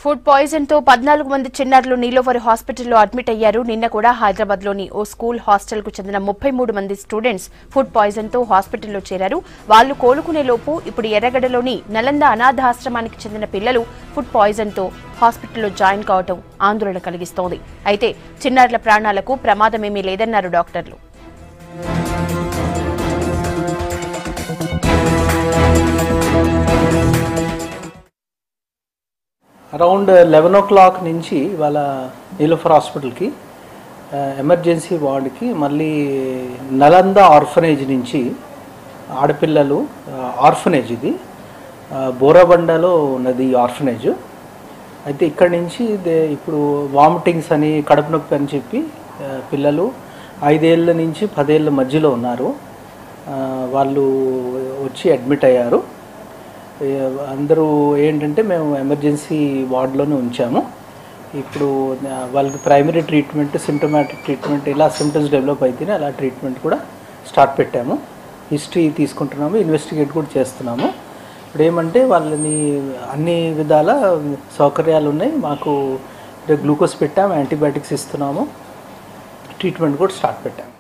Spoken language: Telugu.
ఫుడ్ పాయిజన్ తో పద్నాలుగు మంది చిన్నారులు నీలోఫర్ హాస్పిటల్లో అడ్మిట్ అయ్యారు నిన్న కూడా హైదరాబాద్ లోని ఓ స్కూల్ హాస్టల్ కు చెందిన ముప్పై మూడు మంది స్టూడెంట్స్ ఫుడ్ పాయిజన్ తో హాస్పిటల్లో చేరారు వాళ్లు కోలుకునే లోపు ఇప్పుడు ఎర్రగడ్డలోని నలంద అనాథాశ్రమానికి చెందిన పిల్లలు ఫుడ్ పాయిజన్ తో హాస్పిటల్లో జాయిన్ కావటం ఆందోళన కలిగిస్తోంది అయితే చిన్నారుల ప్రాణాలకు ప్రమాదమేమీ లేదన్నారు డాక్టర్లు అరౌండ్ లెవెన్ ఓ క్లాక్ నుంచి వాళ్ళ నీలోఫర్ హాస్పిటల్కి ఆ, ఎమర్జెన్సీ వార్డుకి మళ్ళీ నలంద ఆర్ఫనేజ్ నుంచి ఆడపిల్లలు ఆ, ఆర్ఫనేజ్ ఇది ఆ, బోరబండలో ఉన్నది ఈ ఆర్ఫనేజ్ అయితే ఇక్కడి నుంచి దే- ఇప్పుడు వామిటింగ్స్ అని కడుపు నొప్పి అని చెప్పి ఆ, పిల్లలు ఐదేళ్ళ నుంచి పదేళ్ళ మధ్యలో ఉన్నారు ఆ, వాళ్ళు వచ్చి అడ్మిట్ అయ్యారు ఏ, అందరూ ఏంటంటే మేము ఎమర్జెన్సీ వార్డులోనే ఉంచాము ఇప్పుడు ఆ, వాళ్ళకి ప్రైమరీ ట్రీట్మెంట్ సిమ్టమాటిక్ ట్రీట్మెంట్ ఇలా సిమ్టమ్స్ డెవలప్ అయితేనే అలా ట్రీట్మెంట్ కూడా స్టార్ట్ పెట్టాము హిస్టరీ తీసుకుంటున్నాము ఇన్వెస్టిగేట్ కూడా చేస్తున్నాము ఇప్పుడు ఏమంటే వాళ్ళని అన్ని విధాల సౌకర్యాలు ఉన్నాయి మాకు గ్లూకోజ్ పెట్టాము యాంటీబయాటిక్స్ ఇస్తున్నాము ట్రీట్మెంట్ కూడా స్టార్ట్ పెట్టాము